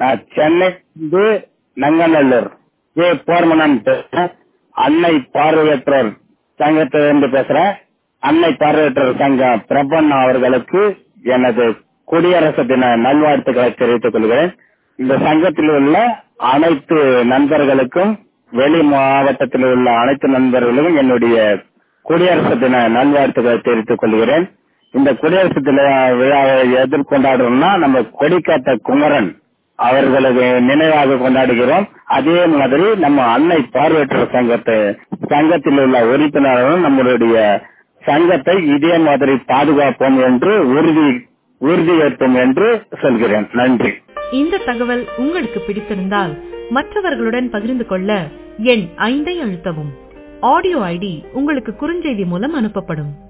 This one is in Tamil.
நான் சென்னை இருந்து நங்கநல்லூர் ஏ போர்மனன் பேசுறேன் அன்னை பார்வையற்றோர் சங்கத்திலிருந்து பேசுறேன் அன்னை பார்வையற்றோர் சங்கம் பிரபண்ணா அவர்களுக்கு எனது குடியரசு தின நல்வாழ்த்துக்களை தெரிவித்துக் கொள்கிறேன் இந்த சங்கத்தில் உள்ள அனைத்து நண்பர்களுக்கும் வெளி மாவட்டத்தில் உள்ள அனைத்து நண்பர்களுக்கும் என்னுடைய குடியரசு தின நல்வாழ்த்துக்களை தெரிவித்துக் கொள்கிறேன் இந்த குடியரசு தின விழாவை எதிர்கொண்டாடுறோம்னா நம்ம கொடிக்காத்த குமரன் அவர்களுக்கு நினைவாக கொண்டாடுகிறோம் அதே மாதிரி நம்ம அன்னை பார்வையற்றோர் சங்கத்தை சங்கத்தில் உள்ள உறுப்பினர்களும் நம்மளுடைய சங்கத்தை இதே மாதிரி பாதுகாப்போம் என்று உறுதி உறுதியேற்போம் என்று சொல்கிறேன் நன்றி இந்த தகவல் உங்களுக்கு பிடித்திருந்தால் மற்றவர்களுடன் பகிர்ந்து கொள்ள எண் ஐந்தை அழுத்தவும் ஆடியோ ஐடி உங்களுக்கு குறுஞ்செய்தி மூலம் அனுப்பப்படும்